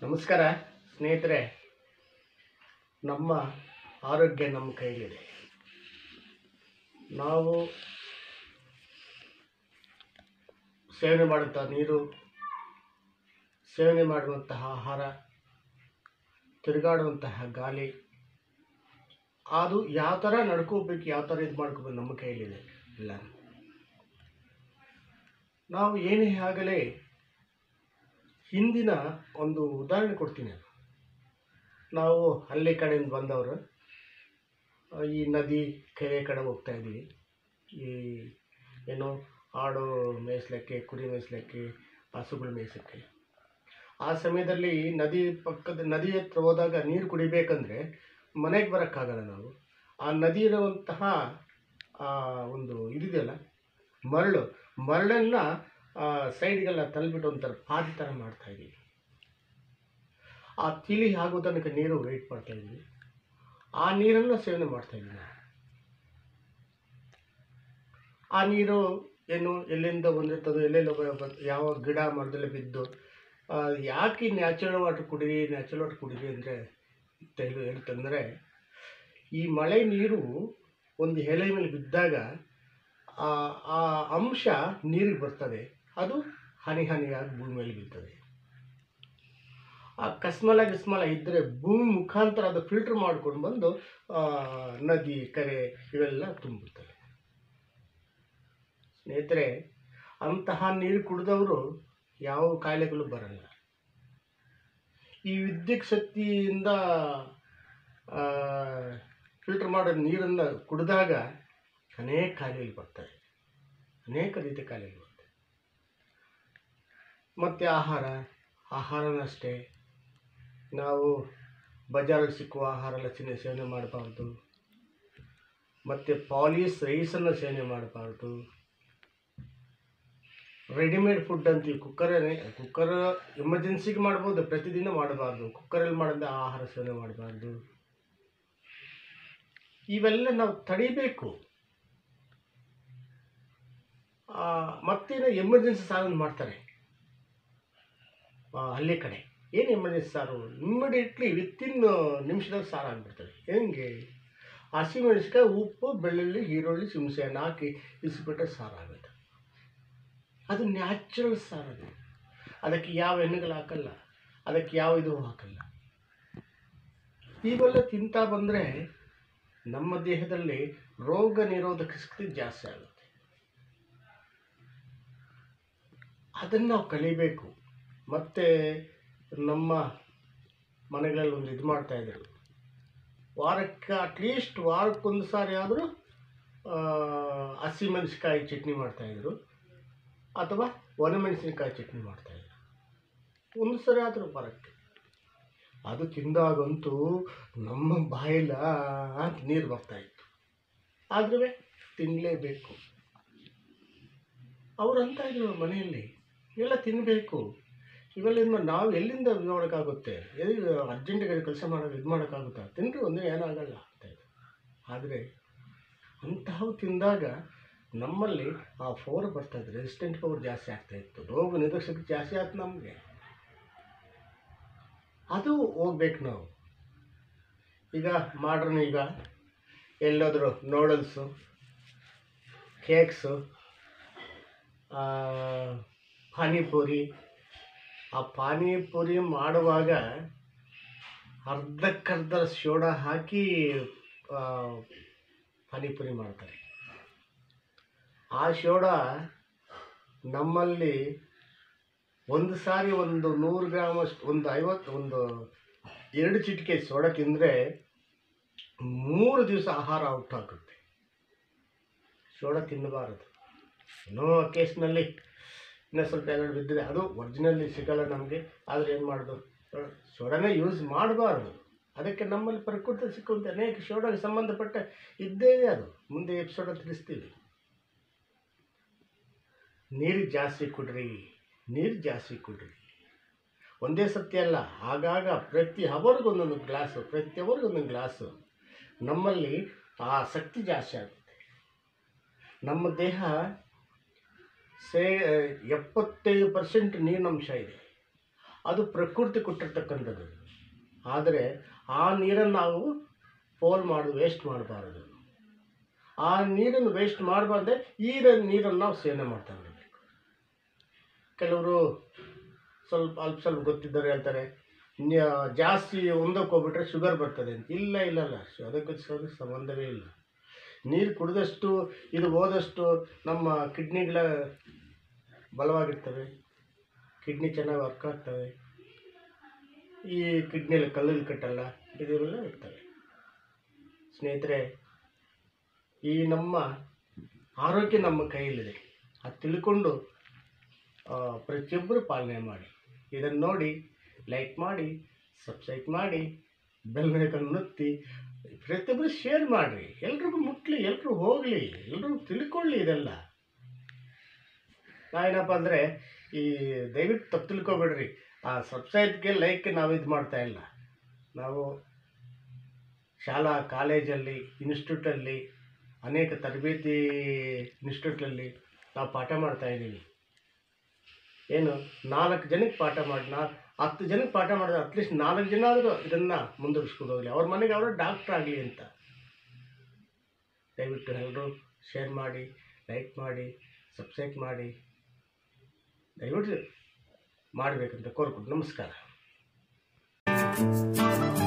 ನಮಸ್ಕಾರ ಸ್ನೇಹಿತರೆ ನಮ್ಮ ಆರೋಗ್ಯ ನಮ್ಮ ಕೈಲಿದೆ ನಾವು ಸೇವನೆ ಮಾಡುವಂಥ ನೀರು ಸೇವನೆ ಮಾಡುವಂತಹ ಆಹಾರ ತಿರುಗಾಡುವಂತಹ ಗಾಳಿ ಅದು ಯಾವ ಥರ ನಡ್ಕೋಬೇಕು ಯಾವ ಥರ ಇದು ಮಾಡ್ಕೋಬೇಕು ನಮ್ಮ ಕೈಲಿದೆ ಇಲ್ಲ ನಾವು ಏನೇ ಆಗಲೇ ಹಿಂದಿನ ಒಂದು ಉದಾಹರಣೆ ಕೊಡ್ತೀನಿ ನಾನು. ನಾವು ಹಳ್ಳಿ ಕಡೆಯಿಂದ ಬಂದವರು ಆ, ಈ ನದಿ ಕೆರೆ ಕಡೆ ಹೋಗ್ತಾ ಇದ್ದೀವಿ ಈ ಏನು ಆಡು ಮೇಯಿಸ್ಲಿಕ್ಕೆ ಕುರಿ ಮೇಯಿಸ್ಲಿಕ್ಕೆ ಹಸುಗಳು ಮೇಯಿಸೋಕ್ಕೆ ಆ ಸಮಯದಲ್ಲಿ ನದಿ ಪಕ್ಕದ ನದಿ ಹತ್ರ ಹೋದಾಗ ನೀರು ಕುಡಿಬೇಕಂದ್ರೆ ಮನೆಗೆ ಬರೋಕ್ಕಾಗಲ್ಲ ನಾವು ಆ ನದಿ ಇರುವಂತಹ ಆ ಒಂದು ಇದಿದೆಯಲ್ಲ ಮರಳು ಮರಳನ್ನು ಸೈಡ್ಗೆಲ್ಲ ತಳ್ಳಿಬಿಟ್ಟು ಒಂಥರ ಪಾದಿ ಥರ ಮಾಡ್ತಾ ಇದ್ದೀವಿ ಆ ತಿಳಿ ಆಗೋ ತನಕ ನೀರು ವೆಯ್ಟ್ ಮಾಡ್ತಾ ಇದ್ದೀವಿ ಆ ನೀರನ್ನು ಸೇವನೆ ಮಾಡ್ತಾ ಇದ್ದೀವಿ ನಾವು ಆ ನೀರು ಏನು ಎಲ್ಲಿಂದ ಬಂದಿರ್ತದೋ ಎಲ್ಲೆಲ್ಲ ಬ- ಬ- ಯಾವ ಗಿಡ ಮರದಲ್ಲಿ ಬಿದ್ದು ಆ, ಯಾಕೆ ನ್ಯಾಚುರಲ್ ವಾಟರ್ ಕುಡೀರಿ ನ್ಯಾಚುರಲ್ ವಾಟರ್ ಕುಡೀರಿ ಅಂದರೆ ಹೇಳಿ ಹೇಳ್ತಂದರೆ ಈ ಮಳೆ ನೀರು ಒಂದು ಎಲೆ ಮೇಲೆ ಬಿದ್ದಾಗ ಆ ಆ ಅಂಶ ನೀರಿಗೆ ಬರ್ತದೆ ಅದು ಹನಿ ಹನಿಯಾಗಿ ಭೂಮಿ ಮೇಲೆ ಬೀಳ್ತದೆ ಆ ಕಸ್ಮಲ ಗಿಸ್ಮಲ ಇದ್ದರೆ ಭೂಮಿ ಮುಖಾಂತರ ಅದು ಫಿಲ್ಟರ್ ಮಾಡ್ಕೊಂಡು ಬಂದು ಆ, ನದಿ ಕೆರೆ ಇವೆಲ್ಲ ತುಂಬುತ್ತವೆ ಸ್ನೇಹಿತರೆ ಅಂತಹ ನೀರು ಕುಡಿದವರು ಯಾವ ಕಾಯಿಲೆಗಳು ಬರಲ್ಲ ಈ ವಿದ್ಯುತ್ ಶಕ್ತಿಯಿಂದ ಫಿಲ್ಟರ್ ಮಾಡೋ ನೀರನ್ನು ಕುಡಿದಾಗ ಅನೇಕ ಕಾಯಿಲೆಗಳು ಬರ್ತವೆ ಅನೇಕ ರೀತಿಯ ಕಾಯಿಲೆಗಳು ಬರ್ತವೆ ಮತ್ತು ಆಹಾರ ಆಹಾರನೂ ಅಷ್ಟೇ ನಾವು ಬಜಾರಲ್ಲಿ ಸಿಕ್ಕುವ ಆಹಾರ ಎಲ್ಲ ತಿನ್ನಿ ಸೇವನೆ ಮಾಡಬಾರ್ದು ಮತ್ತು ಪಾಲಿಸ್ ರೈಸನ್ನು ಸೇವನೆ ಮಾಡಬಾರ್ದು ರೆಡಿಮೇಡ್ ಫುಡ್ ಅಂತೀವಿ ಕುಕ್ಕರೇ ಕುಕ್ಕರ್ ಎಮರ್ಜೆನ್ಸಿಗೆ ಮಾಡ್ಬೋದು ಪ್ರತಿದಿನ ಮಾಡಬಾರ್ದು ಕುಕ್ಕರಲ್ಲಿ ಮಾಡಿದ ಆಹಾರ ಸೇವನೆ ಮಾಡಬಾರ್ದು ಇವೆಲ್ಲ ನಾವು ತಡಿಬೇಕು ಆ, ಮತ್ತೇನು ಎಮರ್ಜೆನ್ಸಿ ಸಾರನ್ನು ಮಾಡ್ತಾರೆ ಆ, ಹಳ್ಳಿ ಕಡೆ ಏನು ಎಮರ್ಜೆನ್ಸಿ ಸಾರು ಇಮ್ಮಿಡಿಯೇಟ್ಲಿ ವಿತಿನ್ ನಿಮಿಷದಾಗ ಸಾರು ಆಗಿಬಿಡ್ತದೆ ಹೆಂಗೆ ಹಸಿಮೆಣಸಿಕಾಯಿ ಉಪ್ಪು ಬೆಳ್ಳುಳ್ಳಿ ಈರುಳ್ಳಿ ಹುಣಸೆ ಹಣ್ಣು ಹಾಕಿ ಇಸ್ಬಿಟ್ರೆ ಸಾರು ಆಗುತ್ತೆ ಅದು ನ್ಯಾಚುರಲ್ ಸಾರು ಅದು ಅದಕ್ಕೆ ಯಾವ ಎಣ್ಣೆಗಳು ಹಾಕಲ್ಲ ಅದಕ್ಕೆ ಯಾವ ಇದು ಹಾಕಲ್ಲ ಇವೆಲ್ಲ ತಿಂತಾ ಬಂದರೆ ನಮ್ಮ ದೇಹದಲ್ಲಿ ರೋಗ ನಿರೋಧಕ ಶಕ್ತಿ ಜಾಸ್ತಿ ಆಗುತ್ತೆ ಅದನ್ನು ನಾವು ಕಲಿಬೇಕು ಮತ್ತು ನಮ್ಮ ಮನೆಗಳಲ್ಲಿ ಒಂದು ಇದು ಮಾಡ್ತಾಯಿದ್ರು ವಾರಕ್ಕೆ ಅಟ್ಲೀಸ್ಟ್ ವಾರಕ್ಕೊಂದು ಸಾರಿ ಆದರೂ ಹಸಿಮೆಣಸಿಕಾಯಿ ಚಟ್ನಿ ಮಾಡ್ತಾಯಿದ್ರು ಅಥವಾ ಒಣಮೆಣಸಿನಕಾಯಿ ಚಟ್ನಿ ಮಾಡ್ತಾಯಿದ್ರು ಒಂದು ಸರಿ ಆದರೂ ವಾರಕ್ಕೆ ಅದು ತಿಂದಾಗಂತೂ ನಮ್ಮ ಬಾಯಿಲ ಅಂತ ನೀರು ಬರ್ತಾಯಿತ್ತು ಆದ್ರೂ ತಿನ್ನಲೇಬೇಕು ಅವ್ರು ಅಂತ ಇದ್ರು ಮನೆಯಲ್ಲಿ ಇವೆಲ್ಲ ತಿನ್ನಬೇಕು ಇವೆಲ್ಲ ಇದು ಮಾಡಿ ನಾವು ಎಲ್ಲಿಂದ ಇದು ಮಾಡೋಕ್ಕಾಗುತ್ತೆ ಎಲ್ಲಿ ಅರ್ಜೆಂಟಿಗೆ ಕೆಲಸ ಮಾಡೋದು ಇದು ಮಾಡೋಕ್ಕಾಗುತ್ತಾ ತಿನ್ರಿ ಒಂದೇ ಏನಾಗಲ್ಲ ಅಂತ ಇದ್ರು ಆದರೆ ಅಂತಹವು ತಿಂದಾಗ ನಮ್ಮಲ್ಲಿ ಆ ಫೋರ್ ಬರ್ತಾಯಿತ್ತು ರೆಸಿಸ್ಟೆಂಟ್ ಪವರ್ ಜಾಸ್ತಿ ಆಗ್ತಾಯಿತ್ತು ರೋಗ ನಿರೋಧಕ ಶಕ್ತಿ ಜಾಸ್ತಿ ಆಯ್ತು ನಮಗೆ ಅದು ಹೋಗ್ಬೇಕು ನಾವು ಈಗ ಮಾಡ್ರನ್ ಈಗ ಎಲ್ಲೋದ್ರು ನೂಡಲ್ಸು ಕೇಕ್ಸು ಪಾನಿಪುರಿ ಆ ಪಾನಿಪುರಿ ಮಾಡುವಾಗ ಅರ್ಧಕ್ಕರ್ಧ ಸೋಡಾ ಹಾಕಿ ಆ, ಪಾನಿಪುರಿ ಮಾಡ್ತಾರೆ ಆ ಸೋಡಾ ನಮ್ಮಲ್ಲಿ ಒಂದು ಸಾರಿ ಒಂದು ನೂರು ಗ್ರಾಮ್ ಅಷ್ಟು ಒಂದು ಐವತ್ತು ಒಂದು ಎರಡು ಚಿಟಿಕೆ ಸೋಡಾ ತಿಂದರೆ ಮೂರು ದಿವಸ ಆಹಾರ ಔಟ್ ಆಗುತ್ತೆ ಸೋಡಾ ತಿನ್ನಬಾರದು ಏನೋ ಅಕೇಶ್ನಲ್ಲಿ ಇನ್ನೂ ಸ್ವಲ್ಪ ಎರಡು ಬಿದ್ದಿದೆ ಅದು ಒರಿಜಿನಲ್ಲಿ ಸಿಗಲ್ಲ ನಮಗೆ ಆದರೆ ಏನು ಮಾಡೋದು ಸೋಡಾನೇ ಯೂಸ್ ಮಾಡಬಾರ್ದು ಅದಕ್ಕೆ ನಮ್ಮಲ್ಲಿ ಪ್ರಕೃತಿ ಸಿಕ್ಕುವಂಥ ಅನೇಕ ಸೋಡಾಗೆ ಸಂಬಂಧಪಟ್ಟ ಇದ್ದೇ ಇದೆ ಅದು ಮುಂದೆ ಎಪಿಸೋಡ ತಿಳಿಸ್ತೀವಿ ನೀರು ಜಾಸ್ತಿ ಕುಡ್ರಿ ನೀರು ಜಾಸ್ತಿ ಕುಡ್ರಿ ಒಂದೇ ಸತ್ಯ ಅಲ್ಲ ಆಗಾಗ ಪ್ರತಿ ಅವರಿಗೂ ಒಂದೊಂದು ಗ್ಲಾಸು ಪ್ರತಿಯೊಬ್ಬರಿಗೂ ಒಂದೊಂದು ಗ್ಲಾಸು ನಮ್ಮಲ್ಲಿ ಆ ಶಕ್ತಿ ಜಾಸ್ತಿ ಆಗುತ್ತೆ ನಮ್ಮ ದೇಹ ಸೇ ಎಪ್ಪತ್ತೈದು ಪರ್ಸೆಂಟ್ ನೀರಿನಂಶ ಇದೆ ಅದು ಪ್ರಕೃತಿ ಕೊಟ್ಟಿರ್ತಕ್ಕಂಥದ್ದು ಆದರೆ ಆ ನೀರನ್ನು ನಾವು ಪೋಲ್ ಮಾಡಿ ವೇಸ್ಟ್ ಮಾಡಬಾರದು ಆ ನೀರನ್ನು ವೇಸ್ಟ್ ಮಾಡಬಾರ್ದೆ ಈ ನೀರನ್ನು ನಾವು ಸೇವನೆ ಮಾಡ್ತಾ ಇರಬೇಕು ಕೆಲವರು ಸ್ವಲ್ಪ ಅಲ್ಪ ಸ್ವಲ್ಪ ಗೊತ್ತಿದ್ದವರು ಹೇಳ್ತಾರೆ ನ್ಯ- ಜಾಸ್ತಿ ಒಂದಕ್ಕೆ ಹೋಗ್ಬಿಟ್ರೆ ಶುಗರ್ ಬರ್ತದೆ ಅಂತ ಇಲ್ಲ ಇಲ್ಲ ಇಲ್ಲ ಅದಕ್ಕೆ ಅದಕ್ಕೆ ಸಂಬಂಧವೇ ಇಲ್ಲ ನೀರು ಕುಡಿದಷ್ಟು ಇದು ಹೋದಷ್ಟು ನಮ್ಮ ಕಿಡ್ನಿಗಳ ಬಲವಾಗಿರ್ತವೆ ಕಿಡ್ನಿ ಚೆನ್ನಾಗಿ ವರ್ಕ್ ಆಗ್ತವೆ ಈ ಕಿಡ್ನಿಯಲ್ಲಿ ಕಲ್ಲಲ್ಲಿ ಕಟ್ಟಲ್ಲ ಇದೆಲ್ಲ ಇರ್ತವೆ ಸ್ನೇಹಿತರೆ ಈ ನಮ್ಮ ಆರೋಗ್ಯ ನಮ್ಮ ಕೈಯಲ್ಲಿದೆ ಅದು ತಿಳ್ಕೊಂಡು ಆ, ಪ್ರತಿಯೊಬ್ಬರು ಪಾಲನೆ ಮಾಡಿ ಇದನ್ನು ನೋಡಿ ಲೈಕ್ ಮಾಡಿ ಸಬ್ಸ್ಕ್ರೈಬ್ ಮಾಡಿ ಬೆಲ್ ಐಕನ್ ಒತ್ತಿ ಪ್ರತಿಯೊಬ್ಬರು ಶೇರ್ ಮಾಡಿರಿ ಎಲ್ರಿಗೂ ಮುಟ್ಲಿ ಎಲ್ರೂ ಹೋಗಲಿ ಎಲ್ಲರೂ ತಿಳ್ಕೊಳ್ಳಿ ಇದೆಲ್ಲ ನಾವೇನಪ್ಪ ಅಂದರೆ ಈ ದಯವಿಟ್ಟು ತಪ್ಪು ತಿಳ್ಕೊಬೇಡ್ರಿ ಆ ಸಬ್ಸ್ಕ್ರೈಬ್ಗೆ ಲೈಕ್ ನಾವು ಇದು ಮಾಡ್ತಾ ಇಲ್ಲ ನಾವು ಶಾಲಾ ಕಾಲೇಜಲ್ಲಿ ಇನ್ಸ್ಟಿಟ್ಯೂಟಲ್ಲಿ ಅನೇಕ ತರಬೇತಿ ಇನ್ಸ್ಟಿಟ್ಯೂಟಲ್ಲಿ ನಾವು ಪಾಠ ಮಾಡ್ತಾ ಇದ್ದೀವಿ ಏನು ನಾಲ್ಕು ಜನಕ್ಕೆ ಪಾಠ ಮಾಡಿ ನಾ ಹತ್ತು ಜನಕ್ಕೆ ಪಾಠ ಮಾಡಿದ್ರೆ ಅಟ್ಲೀಸ್ಟ್ ನಾಲ್ಕು ಜನ ಆದರೂ ಇದನ್ನು ಮುಂದುವರಿಸ್ಕೊಂಡು ಹೋಗಲಿ ಅವ್ರ ಮನೆಗೆ ಅವರು ಡಾಕ್ಟ್ರ್ ಆಗಲಿ ಅಂತ ದಯವಿಟ್ಟು ಎಲ್ಲರೂ ಶೇರ್ ಮಾಡಿ ಲೈಕ್ ಮಾಡಿ ಸಬ್ಸ್ಕ್ರೈಬ್ ಮಾಡಿ ದಯವಿಟ್ಟು ಮಾಡಬೇಕಂತ ಕೋರ್ಕೊಂಡು ನಮಸ್ಕಾರ